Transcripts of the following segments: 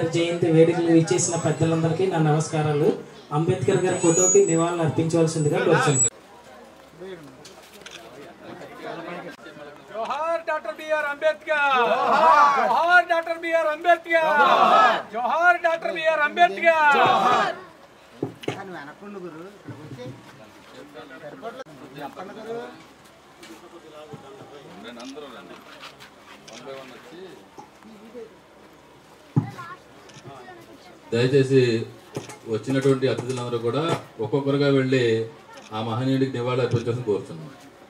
గారి జయంతి వేడుకలు ఇచ్చేసిన పెద్దలందరికీ నా నమస్కారాలు అంబేద్కర్ గారి ఫోటోకి నివాళులు అర్పించవలసిందిగా కోరుతున్నాను జోహార్ డాక్టర్ బిఆర్ అంబేద్కర్ జోహార్ డాక్టర్ బిఆర్ అంబేద్కర్ జోహార్ డాక్టర్ బిఆర్ అంబేద్కర్ దయచేసి వచ్చినటువంటి అతిథులందరూ కూడా ఒక్కొక్కరుగా వెళ్ళి ఆ మహనీయుడికి నివాళులు అర్పించాల్సి కోరుతున్నాం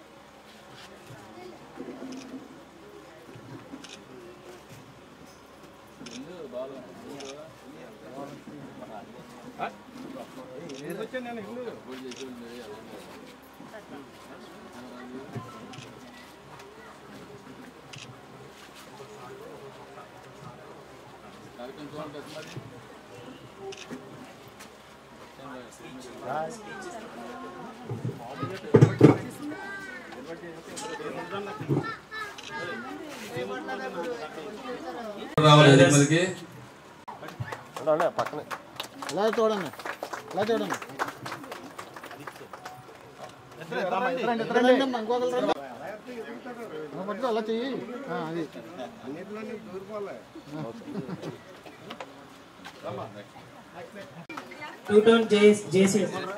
రావాలి వేదిక మీదకి ఇలా చూడండి ఇలా చూడండి రండి అమ్మా, ఇంకొకరు రండి. ఆ, పట్టుకో అలా చెయ్యి ఆ, అది two town JC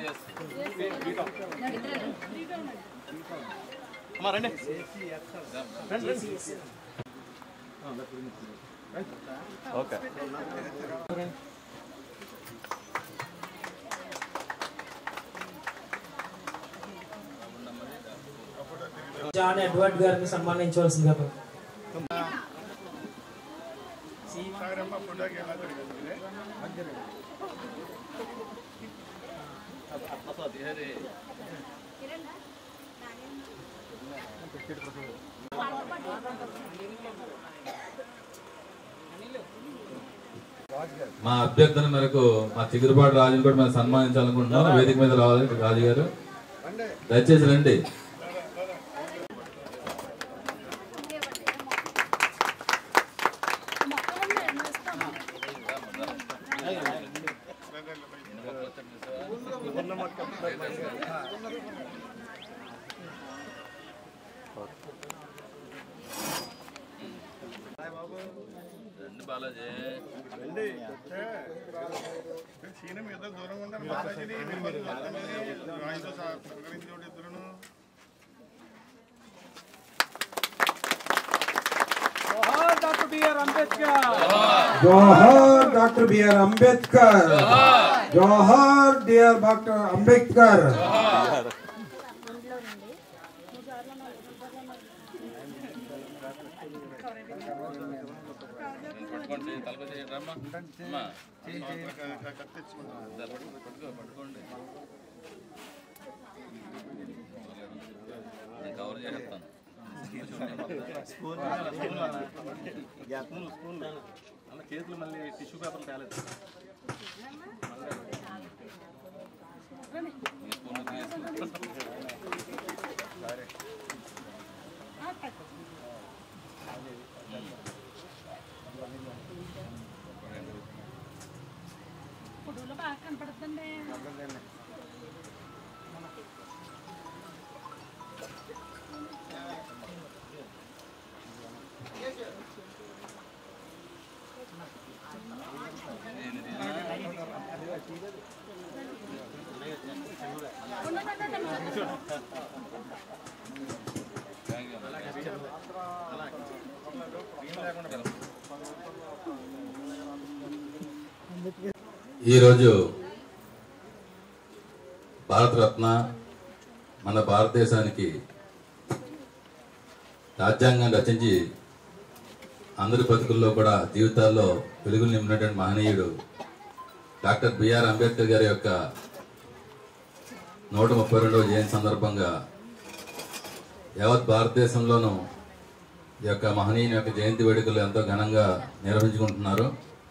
John Edward గారిని సన్మానించవలసిందిగా కోరుతున్నాను. మా అభ్యర్థన మేరకు మా చిగురుపాటి రాజుని కూడా మేము సన్మానించాలనుకుంటున్నాం వేదిక మీద రావాలి రాజు గారు దయచేసి రండి జోహార్ డాక్టర్ బిఆర్ అంబేద్కర్ జోహార్ డాక్టర్ బిఆర్ అంబేద్కర్ జోహార్ డియర్ డాక్టర్ అంబేద్కర్ కవర్ చేస్తాను చేతులు మళ్ళీ టిష్యూ పేపర్ తేలేదు ఫోటోలో బాగా కనపడుతుంది ఈరోజు భారతరత్న మన భారతదేశానికి రాజ్యాంగం రచించి అందరి బతుకుల్లో కూడా జీవితాల్లో వెలుగులు నింపినటువంటి మహనీయుడు డాక్టర్ బిఆర్ అంబేద్కర్ గారి యొక్క నూట ముప్పై రెండవ జయంతి సందర్భంగా యావత్ భారతదేశంలోనూ ఈ యొక్క మహనీయుని యొక్క జయంతి వేడుకలు ఎంతో ఘనంగా నిర్వహించుకుంటున్నారు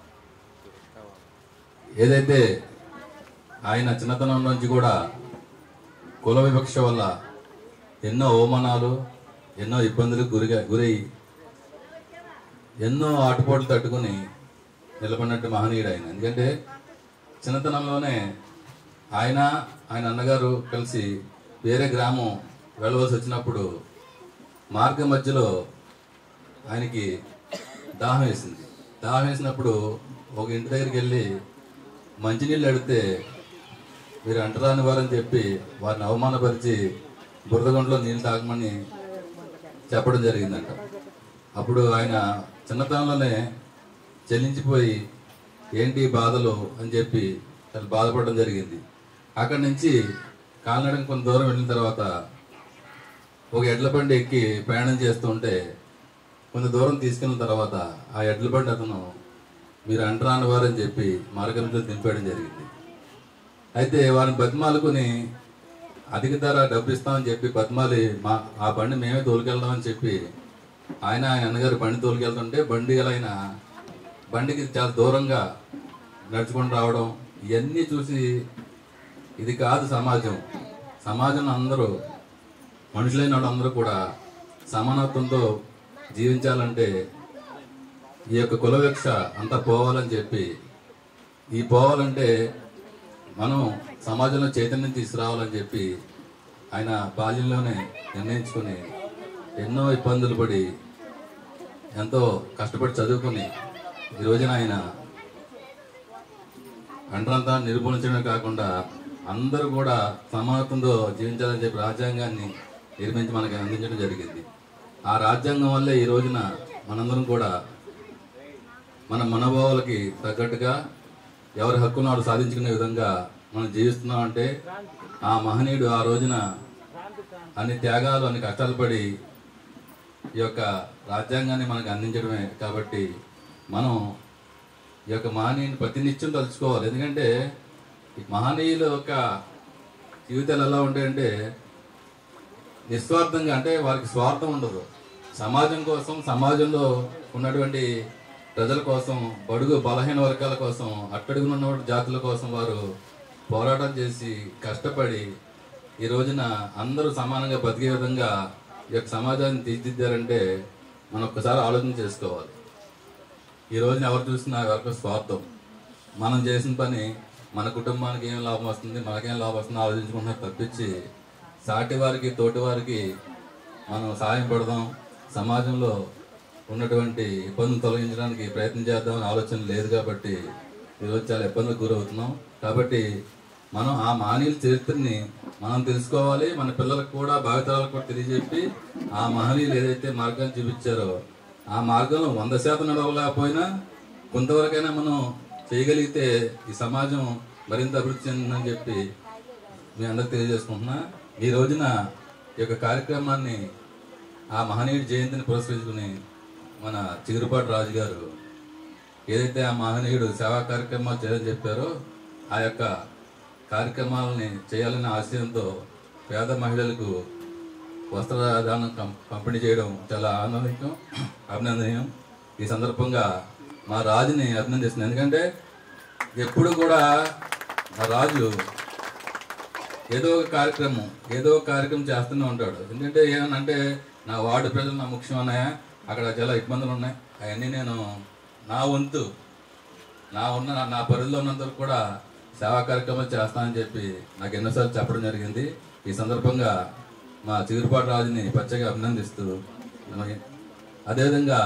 ఏదైతే ఆయన చిన్నతనం నుంచి కూడా కుల వివక్ష వల్ల ఎన్నో అవమానాలు ఎన్నో ఇబ్బందులకు గురిగా గురై ఎన్నో ఆటుపోట్లు తట్టుకుని నిలబడినట్టు మహనీయుడు ఆయన ఎందుకంటే చిన్నతనంలోనే ఆయన ఆయన అన్నగారు కలిసి వేరే గ్రామం వెళ్ళవలసి వచ్చినప్పుడు మార్గం మధ్యలో ఆయనకి దాహం వేసింది దాహం వేసినప్పుడు ఒక ఇంటి దగ్గరికి వెళ్ళి మంచినీళ్ళు అడిగితే మీరు అంటరాని వారని చెప్పి వారిని అవమానపరిచి బురదగుంటలో నీళ్ళు తాగమని చెప్పడం జరిగిందంట అప్పుడు ఆయన చిన్నతనంలోనే చెల్లించిపోయి ఏంటి ఈ బాధలు అని చెప్పి చాలా బాధపడడం జరిగింది అక్కడి నుంచి కాలినడక కొంత దూరం వెళ్ళిన తర్వాత ఒక ఎడ్ల బండి ఎక్కి ప్రయాణం చేస్తూ ఉంటే కొంత దూరం తీసుకెళ్ళిన తర్వాత ఆ ఎడ్ల బండి అతను మీరు అంటరాని వారని చెప్పి మార్గంలో దింపేయడం జరిగింది అయితే వారిని బతిమాలుకుని అధిక ధర డబ్బు ఇస్తామని చెప్పి బతిమాలి మా ఆ బండి మేమే తోలుకెళ్దామని చెప్పి ఆయన ఆయన అన్నగారు బండి తోలుకెళ్తుంటే బండి గల ఆయన బండికి చాలా దూరంగా నడుచుకొని రావడం ఇవన్నీ చూసి ఇది కాదు సమాజం సమాజంలో అందరూ మనుషులైన వాళ్ళందరూ కూడా సమానత్వంతో జీవించాలంటే ఈ యొక్క కులవిక్ష అంతా పోవాలని చెప్పి ఈ పోవాలంటే మనం సమాజంలో చైతన్యం తీసుకురావాలని చెప్పి ఆయన బాల్యంలోనే నిర్ణయించుకొని ఎన్నో ఇబ్బందులు పడి ఎంతో కష్టపడి చదువుకొని ఈ రోజున ఆయన అంటరంతా నిర్మూలించడమే కాకుండా అందరూ కూడా సమానత్వంతో జీవించాలని చెప్పి రాజ్యాంగాన్ని నిర్మించి మనకి అందించడం జరిగింది ఆ రాజ్యాంగం వల్లే ఈ రోజున మనందరం కూడా మన మనోభావాలకి తగ్గట్టుగా ఎవరి హక్కును వారు సాధించుకునే విధంగా మనం జీవిస్తున్నాం అంటే ఆ మహనీయుడు ఆ రోజున అన్ని త్యాగాలు అన్ని కష్టాలు పడి ఈ యొక్క రాజ్యాంగాన్ని మనకు అందించడమే కాబట్టి మనం ఈ యొక్క మహనీయుని ప్రతినిత్యం తలుచుకోవాలి ఎందుకంటే ఈ మహనీయుల యొక్క జీవితాలు ఎలా ఉంటాయంటే నిస్వార్థంగా అంటే వారికి స్వార్థం ఉండదు సమాజం కోసం సమాజంలో ఉన్నటువంటి ప్రజల కోసం బడుగు బలహీన వర్గాల కోసం అట్టడుగున ఉన్న జాతుల కోసం వారు పోరాటం చేసి కష్టపడి ఈ రోజున అందరూ సమానంగా బతికే విధంగా ఈ యొక్క సమాజాన్ని తీర్చిదిద్దారంటే మనం ఒక్కసారి ఆలోచన చేసుకోవాలి ఈ రోజున ఎవరు చూసినా ఎవరికి స్వార్థం మనం చేసిన పని మన కుటుంబానికి ఏం లాభం వస్తుంది మనకేం లాభం వస్తుంది ఆలోచించుకుంటున్నారు తప్పించి సాటి వారికి తోటి వారికి మనం సహాయం పడదాం సమాజంలో ఉన్నటువంటి ఇబ్బందులు తొలగించడానికి ప్రయత్నం చేద్దామని ఆలోచన లేదు కాబట్టి ఈరోజు చాలా ఇబ్బందులకు గురవుతున్నాం కాబట్టి మనం ఆ మానవుల చరిత్రని మనం తెలుసుకోవాలి మన పిల్లలకు కూడా భావితరాలకు కూడా తెలియజెప్పి ఆ మహనీయులు ఏదైతే మార్గాన్ని చూపించారో ఆ మార్గంలో వంద శాతం నడవలేకపోయినా కొంతవరకైనా మనం చేయగలిగితే ఈ సమాజం మరింత అభివృద్ధి చెందిందని చెప్పి మీ అందరికి తెలియజేసుకుంటున్నా ఈ రోజున ఈ యొక్క కార్యక్రమాన్ని ఆ మహనీయుడి జయంతిని పురస్కరించుకుని మన చిగురుపాటి రాజు గారు ఏదైతే ఆ మహనీయుడు సేవా కార్యక్రమాలు చేయాలని చెప్పారో ఆ యొక్క కార్యక్రమాలని చేయాలనే ఆశయంతో పేద మహిళలకు వస్త్రదానం కం- పంపిణీ చేయడం చాలా ఆనందం అభినందనీయం ఈ సందర్భంగా మా రాజుని అభినందిస్తున్నాను ఎందుకంటే ఎప్పుడు కూడా మా రాజు ఏదో ఒక కార్యక్రమం ఏదో ఒక కార్యక్రమం చేస్తూనే ఉంటాడు ఎందుకంటే ఏమనంటే నా వార్డు ప్రజలు నా ముఖ్యం ఉన్నాయా అక్కడ చాలా ఇబ్బందులు ఉన్నాయి అవన్నీ నేను నా వంతు నా ఉన్న నా- నా పరిధిలో ఉన్నంత వరకు కూడా సేవా కార్యక్రమాలు చేస్తానని చెప్పి నాకు ఎన్నోసార్లు చెప్పడం జరిగింది ఈ సందర్భంగా మా చిగురుపాటి రాజుని పచ్చగా అభినందిస్తూ అలాగే అదేవిధంగా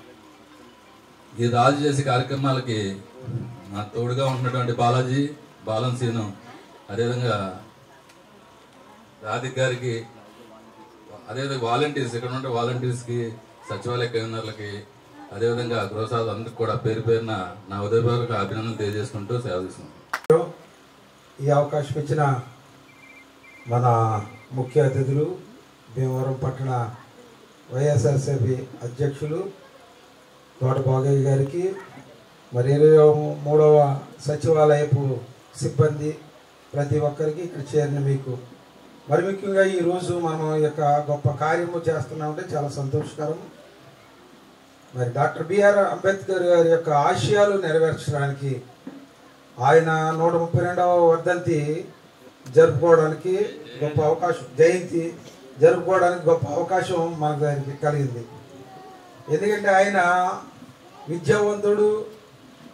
ఈ రాజు చేసే కార్యక్రమాలకి నా తోడుగా ఉంటున్నటువంటి బాలాజీ బాలం సీను అదేవిధంగా రాధిక్ గారికి అదేవిధంగా వాలంటీర్స్ ఇక్కడ ఉండే వాలంటీర్స్కి సచివాలయ కన్వీనర్లకి అదేవిధంగా గృహసాలు అందరికి కూడా పేరు పేరున నా ఉదయపూర్వక అభినందనలు తెలియజేసుకుంటూ సేవ తీసుకుంటాను ఈ అవకాశం ఇచ్చిన మన ముఖ్య అతిథులు భీమవరం పట్టణ వైఎస్ఆర్సీపీ అధ్యక్షులు తోట బాగయ్య గారికి మరి ఇరవై మూడవ సచివాలయపు సిబ్బంది ప్రతి ఒక్కరికి ఇక్కడ చేరిన మీకు మరి ముఖ్యంగా ఈరోజు మనం ఈ యొక్క గొప్ప కార్యము చేస్తున్నామంటే చాలా సంతోషకరం మరి డాక్టర్ బిఆర్ అంబేద్కర్ గారి యొక్క ఆశయాలు నెరవేర్చడానికి ఆయన నూట ముప్పై రెండవ వర్ధంతి జరుపుకోవడానికి గొప్ప అవకాశం జయంతి జరుపుకోవడానికి గొప్ప అవకాశం మనకు దానికి కలిగింది ఎందుకంటే ఆయన విద్యావంతుడు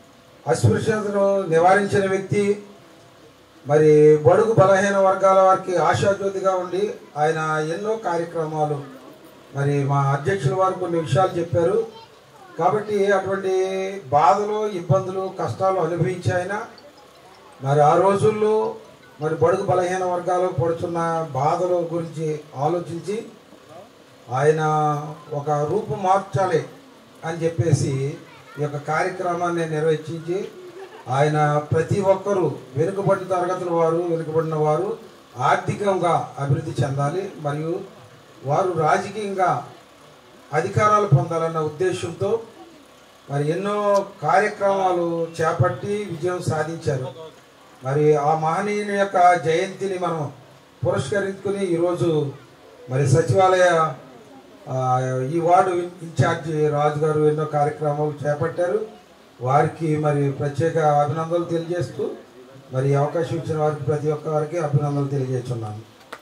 అస్పృశ్యతను నివారించిన వ్యక్తి మరి బడుగు బలహీన వర్గాల వారికి ఆశాజ్యోతిగా ఉండి ఆయన ఎన్నో కార్యక్రమాలు మరి మా అధ్యక్షుల వారు కొన్ని విషయాలు చెప్పారు కాబట్టి అటువంటి బాధలు ఇబ్బందులు కష్టాలు అనుభవించి ఆయన మరి ఆ రోజుల్లో మరి బడుగు బలహీన వర్గాలు పడుతున్న బాధల గురించి ఆలోచించి ఆయన ఒక రూపు మార్చాలి అని చెప్పేసి ఈ యొక్క కార్యక్రమాన్ని నిర్వహించి ఆయన ప్రతి ఒక్కరూ వెనుకబడిన తరగతుల వారు వెనుకబడిన వారు ఆర్థికంగా అభివృద్ధి చెందాలి మరియు వారు రాజకీయంగా అధికారాలు పొందాలన్న ఉద్దేశంతో మరి ఎన్నో కార్యక్రమాలు చేపట్టి విజయం సాధించారు మరి ఆ మహనీయుని యొక్క జయంతిని మనం పురస్కరించుకుని ఈరోజు మరి సచివాలయ ఆ, ఈ వార్డు ఇన్ఛార్జి రాజు గారు ఎన్నో కార్యక్రమాలు చేపట్టారు వారికి మరి ప్రత్యేక అభినందనలు తెలియజేస్తూ మరి ఈ అవకాశం ఇచ్చిన వారికి ప్రతి ఒక్క వారికి అభినందనలు తెలియజేస్తున్నాను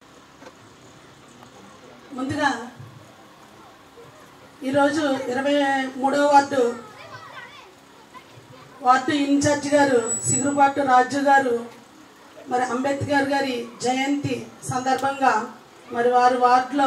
ముందుగా ఈరోజు ఇరవై మూడవ వార్డు వార్డు ఇన్ఛార్జ్ గారు సిగురుపాటు రాజు గారు మరి అంబేద్కర్ గారి జయంతి సందర్భంగా మరి వారి వార్డులో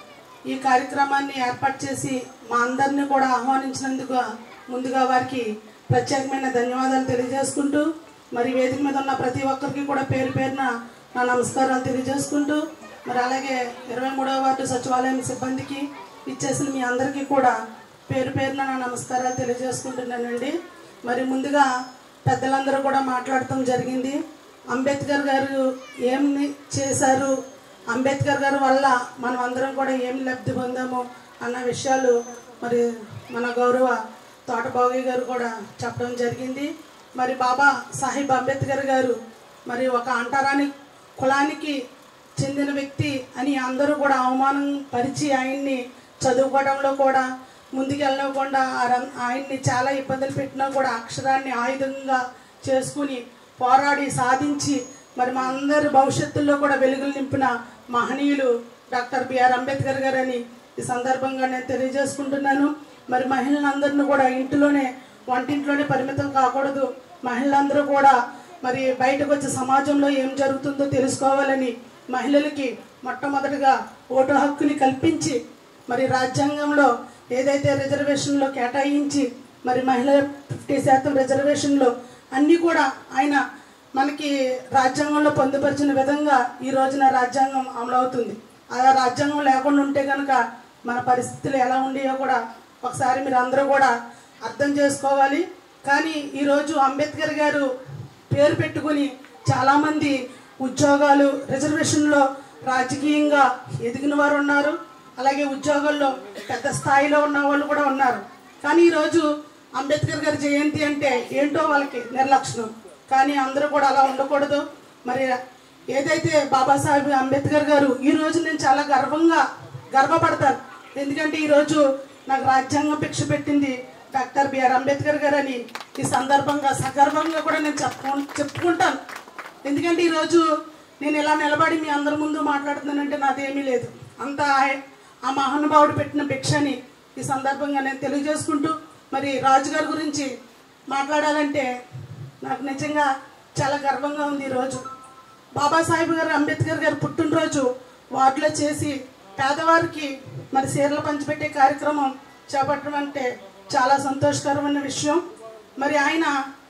ఈ కార్యక్రమాన్ని ఏర్పాటు చేసి మా అందరినీ కూడా ఆహ్వానించినందుకు ముందుగా వారికి ప్రత్యేకమైన ధన్యవాదాలు తెలియజేసుకుంటూ మరి వేదిక మీద ఉన్న ప్రతి ఒక్కరికి కూడా పేరు పేరున నా నమస్కారాలు తెలియజేసుకుంటూ మరి అలాగే ఇరవై మూడవ వార్డు సచివాలయం సిబ్బందికి ఇచ్చేసిన మీ అందరికీ కూడా పేరు పేరున నా నమస్కారాలు తెలియజేసుకుంటున్నానండి మరి ముందుగా పెద్దలందరూ కూడా మాట్లాడటం జరిగింది అంబేద్కర్ గారు ఏం చేశారు అంబేద్కర్ గారి వల్ల మనం అందరం కూడా ఏం లబ్ధి పొందాము అన్న విషయాలు మరి మన గౌరవ తోటబాగి గారు కూడా చెప్పడం జరిగింది మరి బాబా సాహెబ్ అంబేద్కర్ గారు మరి ఒక అంటరాని కులానికి చెందిన వ్యక్తి అని అందరూ కూడా అవమానం పరిచి ఆయన్ని చదువుకోవడంలో కూడా ముందుకెళ్ళకుండా ఆర- ఆయన్ని చాలా ఇబ్బందులు పెట్టినా కూడా అక్షరాన్ని ఆయుధంగా చేసుకుని పోరాడి సాధించి మరి మా అందరి భవిష్యత్తులో కూడా వెలుగులు నింపిన మహనీయులు డాక్టర్ బిఆర్ అంబేద్కర్ గారు అని ఈ సందర్భంగా నేను తెలియజేసుకుంటున్నాను మరి మహిళలందరినీ కూడా ఇంటిలోనే వంటింట్లోనే పరిమితం కాకూడదు మహిళలందరూ కూడా మరి బయటకు వచ్చి సమాజంలో ఏం జరుగుతుందో తెలుసుకోవాలని మహిళలకి మొట్టమొదటిగా ఓటు హక్కుని కల్పించి మరి రాజ్యాంగంలో ఏదైతే రిజర్వేషన్లో కేటాయించి మరి మహిళల ఫిఫ్టీ శాతం రిజర్వేషన్లో అన్నీ కూడా ఆయన మనకి రాజ్యాంగంలో పొందుపరిచిన విధంగా ఈ రోజున రాజ్యాంగం అమలవుతుంది ఆ రాజ్యాంగం లేకుండా ఉంటే కనుక మన పరిస్థితులు ఎలా ఉండేవో కూడా ఒకసారి మీరు అందరూ కూడా అర్థం చేసుకోవాలి కానీ ఈరోజు అంబేద్కర్ గారు పేరు పెట్టుకుని చాలామంది ఉద్యోగాలు రిజర్వేషన్లో రాజకీయంగా ఎదిగిన వారు ఉన్నారు అలాగే ఉద్యోగాల్లో పెద్ద స్థాయిలో ఉన్న వాళ్ళు కూడా ఉన్నారు కానీ ఈరోజు అంబేద్కర్ గారి జయంతి అంటే ఏంటో వాళ్ళకి నిర్లక్ష్యం కానీ అందరూ కూడా అలా ఉండకూడదు మరి ఏదైతే బాబాసాహెబ్ అంబేద్కర్ గారు ఈ రోజు నేను చాలా గర్వంగా గర్వపడతాను ఎందుకంటే ఈరోజు నాకు రాజ్యాంగం భిక్ష పెట్టింది డాక్టర్ బిఆర్ అంబేద్కర్ గారు అని ఈ సందర్భంగా సగర్వంగా కూడా నేను చెప్పుకు చెప్పుకుంటాను ఎందుకంటే ఈరోజు నేను ఇలా నిలబడి మీ అందరి ముందు మాట్లాడుతున్నానంటే నాదేమీ లేదు అంత ఆయ- ఆ మహానుభావుడు పెట్టిన భిక్షని ఈ సందర్భంగా నేను తెలియజేసుకుంటూ మరి రాజుగారి గురించి మాట్లాడాలంటే నాకు నిజంగా చాలా గర్వంగా ఉంది ఈరోజు బాబాసాహెబ్ గారు అంబేద్కర్ గారు పుట్టినరోజు వార్డులో చేసి పేదవారికి మరి చీరలు పంచిపెట్టే కార్యక్రమం చేపట్టడం అంటే చాలా సంతోషకరమైన విషయం మరి ఆయన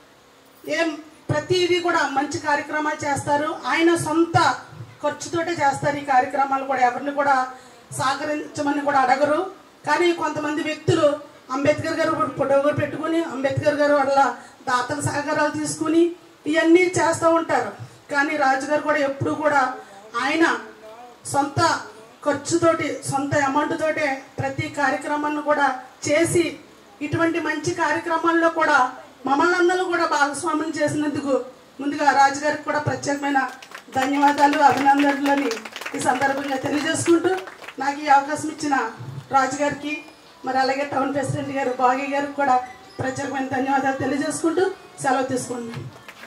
ఏం ప్రతిదీ కూడా మంచి కార్యక్రమాలు చేస్తారు ఆయన సొంత ఖర్చుతోటే చేస్తారు ఈ కార్యక్రమాలు కూడా ఎవరిని కూడా సహకరించమని కూడా అడగరు కానీ కొంతమంది వ్యక్తులు అంబేద్కర్ గారు ఫోటో పెట్టుకుని అంబేద్కర్ గారు వల్ల దాతల సహకారాలు తీసుకుని ఇవన్నీ చేస్తూ ఉంటారు కానీ రాజుగారు కూడా ఎప్పుడు కూడా ఆయన సొంత ఖర్చుతోటి సొంత అమౌంట్ తోటే ప్రతి కార్యక్రమాన్ని కూడా చేసి ఇటువంటి మంచి కార్యక్రమాల్లో కూడా మమ్మల్ని అందరూ కూడా భాగస్వామ్యం చేసినందుకు ముందుగా రాజుగారికి కూడా ప్రత్యేకమైన ధన్యవాదాలు అభినందనలని ఈ సందర్భంగా తెలియజేసుకుంటూ నాకు ఈ అవకాశం ఇచ్చిన రాజుగారికి మరి అలాగే టౌన్ ప్రెసిడెంట్ గారు బాగి గారికి కూడా ప్రత్యేకమైన ధన్యవాదాలు తెలియజేసుకుంటూ సెలవు తీసుకుంటున్నాను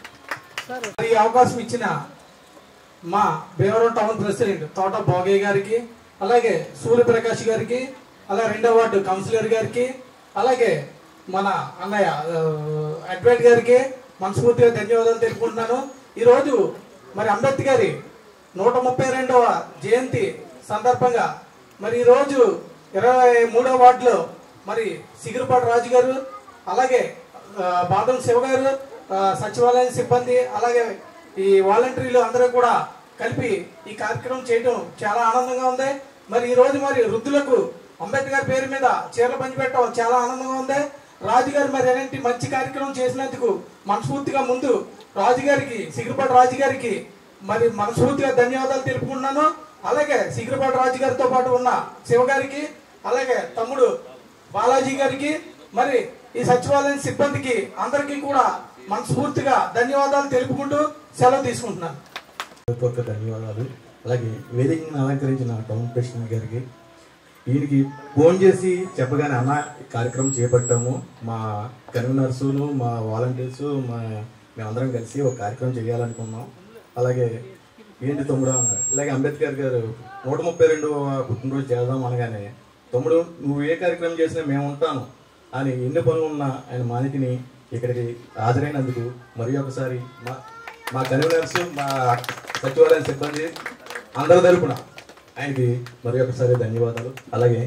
ఈ అవకాశం ఇచ్చిన మా భీమవరం టౌన్ ప్రెసిడెంట్ తోట భోగయ్య గారికి అలాగే సూర్యప్రకాష్ గారికి అలాగే రెండో వార్డు కౌన్సిలర్ గారికి అలాగే మన అన్నయ్య ఆ, అడ్వైట్ గారికి మనస్ఫూర్తిగా ధన్యవాదాలు తెలుపుకుంటున్నాను ఈరోజు మరి అంబేద్కర్ గారి నూట ముప్పై రెండవ జయంతి సందర్భంగా మరి ఈరోజు ఇరవై మూడవ వార్డులో మరి సిగిరిపాటి రాజు గారు అలాగే ఆ, బాదం శివ గారు ఆ, సచివాలయం సిబ్బంది అలాగే ఈ వాలంటీర్లు అందరూ కూడా కలిపి ఈ కార్యక్రమం చేయడం చాలా ఆనందంగా ఉంది మరి ఈ రోజు మరి వృద్ధులకు అంబేద్కర్ పేరు మీద చీరలు పంచిపెట్టడం చాలా ఆనందంగా ఉంది రాజుగారు మరి అలాంటి మంచి కార్యక్రమం చేసినందుకు మనస్ఫూర్తిగా ముందు రాజుగారికి సిగిరిపాటి రాజుగారికి మరి మనస్ఫూర్తిగా ధన్యవాదాలు తెలుపుకుంటున్నాను అలాగే సిగిరిపాటి రాజు గారితో పాటు ఉన్న శివ గారికి అలాగే తమ్ముడు బాలాజీ గారికి మరి ఈ సచివాలయం సిబ్బందికి అందరికీ కూడా మనస్ఫూర్తిగా ధన్యవాదాలు తెలుపుకుంటూ సెలవు తీసుకుంటున్నాను హృదయపూర్వక ధన్యవాదాలు అలాగే వేదికను అలంకరించిన టౌన్ ప్రెసిడెంట్ గారికి వీరికి ఫోన్ చేసి చెప్పగానే అన్న ఈ కార్యక్రమం చేపట్టాము మా కన్వీనర్సును మా వాలంటీర్స్ మా మేమందరం కలిసి ఒక కార్యక్రమం చేయాలనుకున్నాం అలాగే ఏంటి తమ్ముడు అన్నారు. ఇలాగే అంబేద్కర్ గారు నూట ముప్పై రెండు పుట్టినరోజు చేద్దాం అనగానే తమ్ముడు నువ్వు ఏ కార్యక్రమం చేసినా మేము ఉంటాను అని ఎన్ని పనులు ఉన్నా ఆయన మానిటిని ఇక్కడికి హాజరైనందుకు మరి ఒకసారి మా మా కన్వీనర్స్ మా సచివాలయం సిబ్బంది అందరి తరపున ఆయనకి మరి ఒకసారి ధన్యవాదాలు అలాగే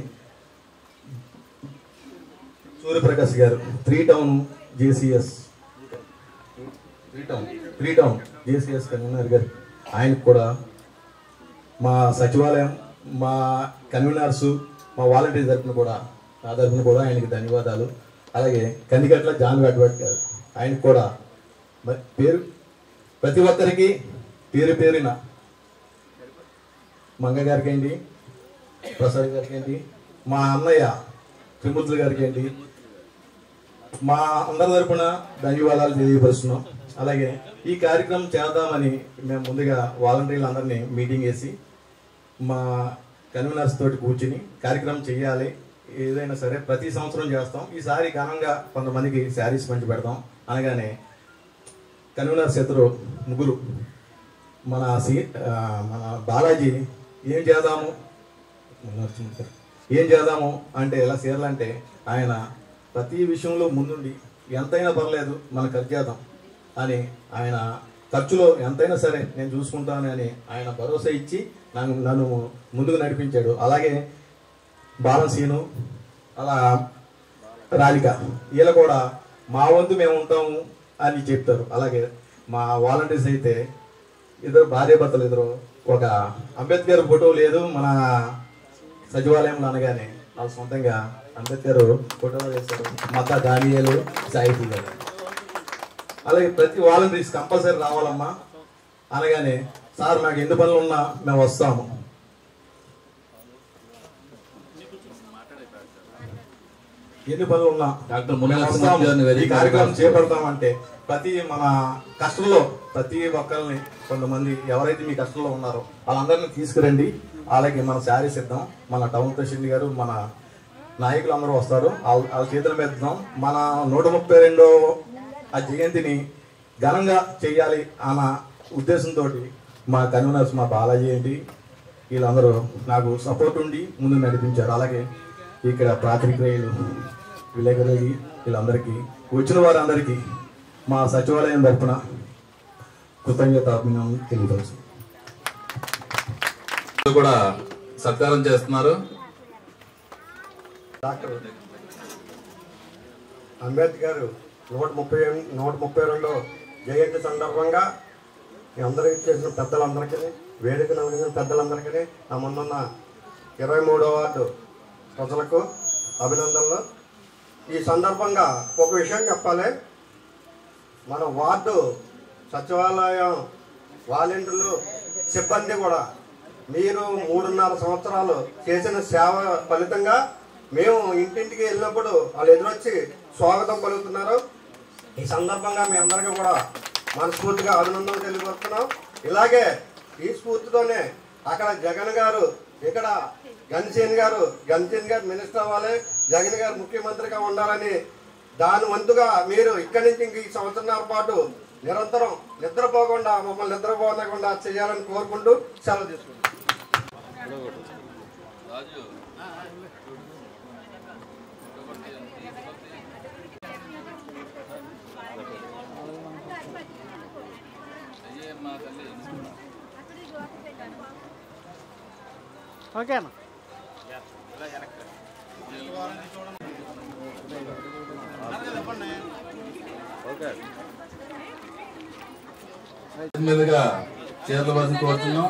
సూర్యప్రకాష్ గారు three town JCS three town three town JCS convener గారు ఆయనకు కూడా మా సచివాలయం మా కన్వీనర్స్ మా వాలంటీర్ తరపున కూడా నా తరపున కూడా ఆయనకి ధన్యవాదాలు అలాగే కందిగట్ల జాన్ వెడ్వట్ గారు ఆయనకు కూడా మరి పేరు ప్రతి ఒక్కరికి పేరు పేరిన మంగ గారికి ఏంటి ప్రసాద్ గారికి ఏంటి మా అన్నయ్య త్రిమూర్తులు గారికి ఏంటి మా అందరి తరపున ధన్యవాదాలు తెలియపరుస్తున్నాం అలాగే ఈ కార్యక్రమం చేద్దామని మేము ముందుగా వాలంటీర్లు అందరినీ మీటింగ్ వేసి మా కన్వీనర్స్ తోటి కూర్చుని కార్యక్రమం చేయాలి ఏదైనా సరే ప్రతి సంవత్సరం చేస్తాం ఈసారి ఘనంగా కొంతమందికి శారీస్ పంచి పెడతాం అనగానే కన్వీనర్స్ ఇద్దరు ముగ్గురు మన సి ఆ, మన బాలాజీ ఏం చేద్దాము ఏం చేద్దాము అంటే ఎలా సీరలు అంటే ఆయన ప్రతి విషయంలో ముందుండి ఎంతైనా పర్లేదు మనం ఖర్చు చేద్దాం అని ఆయన ఖర్చులో ఎంతైనా సరే నేను చూసుకుంటాను అని ఆయన భరోసా ఇచ్చి నన్ను నన్ను ముందుకు నడిపించాడు అలాగే బాలసీను అలా రాధిక వీళ్ళు కూడా మా వంతు మేము ఉంటాము అని చెప్తారు అలాగే మా వాలంటీర్స్ అయితే ఇద్దరు భార్య భర్తలు ఇద్దరు ఒక అంబేద్కర్ ఫోటో లేదు మన సచివాలయంలో అనగానే వాళ్ళు సొంతంగా అంబేద్కర్ ఫోటో వేశారు మత దానియాలు సాహితీ గారు అలాగే ప్రతి వాలంటీర్స్ కంపల్సరీ రావాలమ్మా అనగానే సార్ నాకు ఎన్ని పనులు ఉన్నా మేము వస్తాము ఎన్ని పనులు ఉన్నా డాక్టర్ మునిరత్న మేము వస్తాము. గారిని ఈ వేదిక కార్యక్రమం మీద చేపడతామంటే ప్రతి మన కష్టంలో ప్రతి ఒక్కరిని కొంతమంది ఎవరైతే మీ కష్టంలో ఉన్నారో వాళ్ళందరినీ తీసుకురండి అలాగే మన శారీస్ ఇద్దాం మన టౌన్ ప్రెసిడెంట్ గారు మన నాయకులు అందరూ వస్తారు వాళ్ళ వాళ్ళ చేతుల మీద ఇద్దాం మన నూట ముప్పై రెండో ఆ జయంతిని ఘనంగా చేయాలి అన్న ఉద్దేశంతో మా కన్వీనర్స్ మా బాలాజీ ఏంటి వీళ్ళందరూ నాకు సపోర్ట్ ఉండి ముందు నడిపించారు అలాగే ఇక్కడ ప్రాతినిధ్యులు విలేకరులకి వీళ్ళందరికీ వచ్చిన వారందరికీ మా సచివాలయం తరఫున కృతజ్ఞత అభినందనలు తెలియపరుచు కూడా సత్కారం చేస్తున్నారు డాక్టర్ అంబేద్కర్ నూట ముప్పై నూట ముప్పై రెండో జయంతి సందర్భంగా మీ అందరికీ చేసిన పెద్దలందరికీ వేదికను అందించిన పెద్దలందరికీ నా ముందున్న ఇరవై మూడో వార్డు ప్రజలకు అభినందనలు ఈ సందర్భంగా ఒక విషయం చెప్పాలి మన వార్డు సచివాలయం వాలంటీర్లు సిబ్బంది కూడా మీరు మూడున్నర సంవత్సరాలు చేసిన సేవ ఫలితంగా మేము ఇంటింటికి వెళ్ళినప్పుడు వాళ్ళు ఎదురొచ్చి స్వాగతం పలుకుతున్నారు ఈ సందర్భంగా మీ అందరికీ కూడా మనస్ఫూర్తిగా అభినందనలు తెలియపరుస్తున్నాం ఇలాగే ఈ స్ఫూర్తితోనే అక్కడ జగన్ గారు ఇక్కడ గన్సీన్ గారు గన్సీన్ గారు మినిస్టర్ అవ్వాలి జగన్ గారు ముఖ్యమంత్రిగా ఉండాలని దాని వంతుగా మీరు ఇక్కడి నుంచి ఇంక ఈ సంవత్సరాల పాటు నిరంతరం నిద్రపోకుండా మమ్మల్ని నిద్రపోకుండా చేయాలని కోరుకుంటూ సెలవు తీసుకుంటాం ఓకే అన్న మీదుగా చీరల వరకు కోరుతున్నాం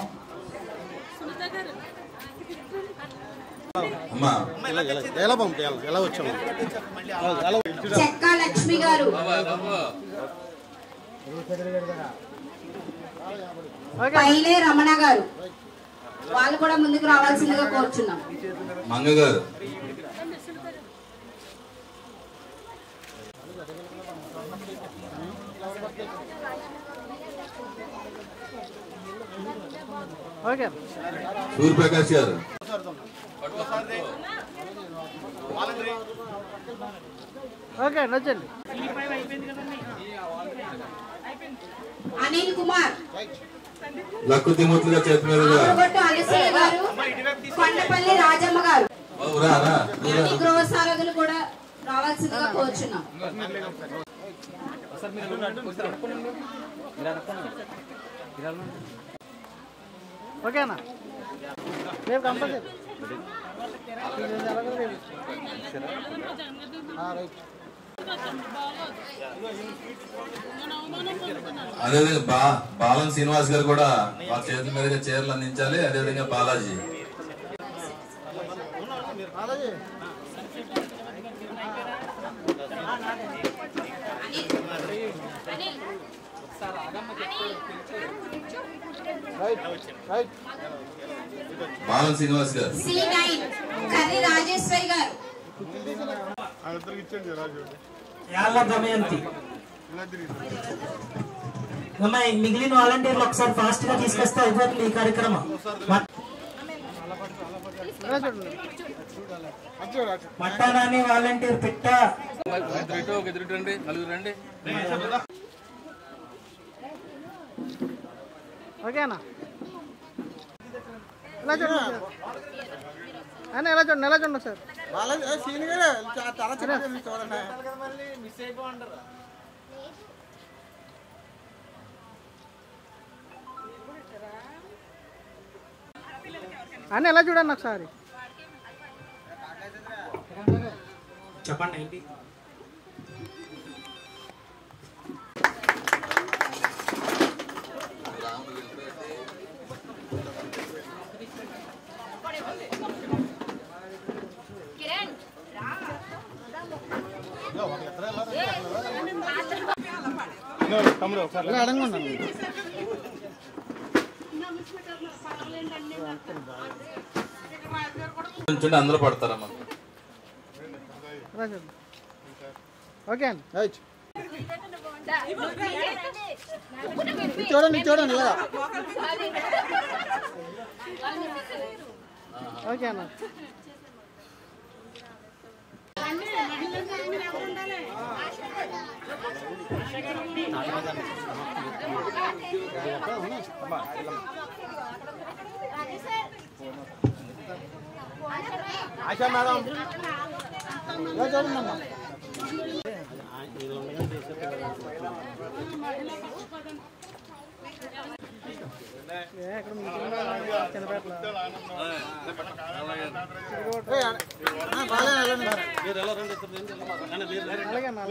అమ్మా ఎలా పంపించాలి ఎలా వచ్చాము చెక్క లక్ష్మి గారు పైలే రమణ గారు వాళ్ళు కూడా ముందుకు రావాల్సిందిగా కోరుచున్నాం మంగ గారు ఓకే సూర్యప్రకాష్ గారు ఓకే అండి వచ్చండి అనిల్ కుమార్ లక్కు తిమ్మతులుగా చేతి మీదుగా ఆకుగొట్టు అలసయ్య గారు కొండపల్లి రాజమ్మ గారు బాబు రా రా నువ్వు రా. అన్ని గృహ సారథులు కూడా రావాల్సిందిగా కోరుచున్నాం ఓకే అన్న రేపు కంపల్సరీ అదేవిధంగా బా బాలం శ్రీనివాస్ గారు కూడా వాళ్ళ చేతుల మీదుగా చీరలు అందించాలి అదేవిధంగా బాలాజీ బాలం శ్రీనివాస్ గారు సి నైన్ కర్రి రాజేశ్వరి గారు ఇచ్చండి రాజు యాళ్ళ దమయంతి అమ్మాయి మిగిలిన వాలంటీర్లు ఒకసారి ఫాస్ట్ గా తీసుకొస్తే అయిపోతుంది ఈ కార్యక్రమం మ- మట్టానాని వాలంటీర్ పిట్ట ఓకే అన్న ఎలా చూడండి అన్న ఎలా చూడండి ఎలా చూడండి సార్ వాళ్ళ సీన్ గారు తల చెప్పండి చూడండి అన్న ఎలా చూడండి ఒకసారి చెప్పండి ఏంటి తమ్ముడు ఒకసారి అడగండి నుంచుండి అందరూ పడతారమ్మా ఎలా చూడండి ఓకే అండి చూడండి చూడండి ఇలా ఓకే అన్న ఆశా మేడం ఇలా చూడండి అమ్మా ఏ, ఇక్కడ మీటింగ్ చిన్నపేటలో అలాగే అన్న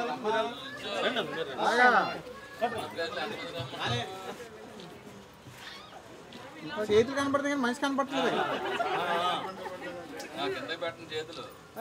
అలాగే చేతులు కనపడుతుంది కానీ మనిషి కనపడట్లేదు కింద పెట్టిన చేతులు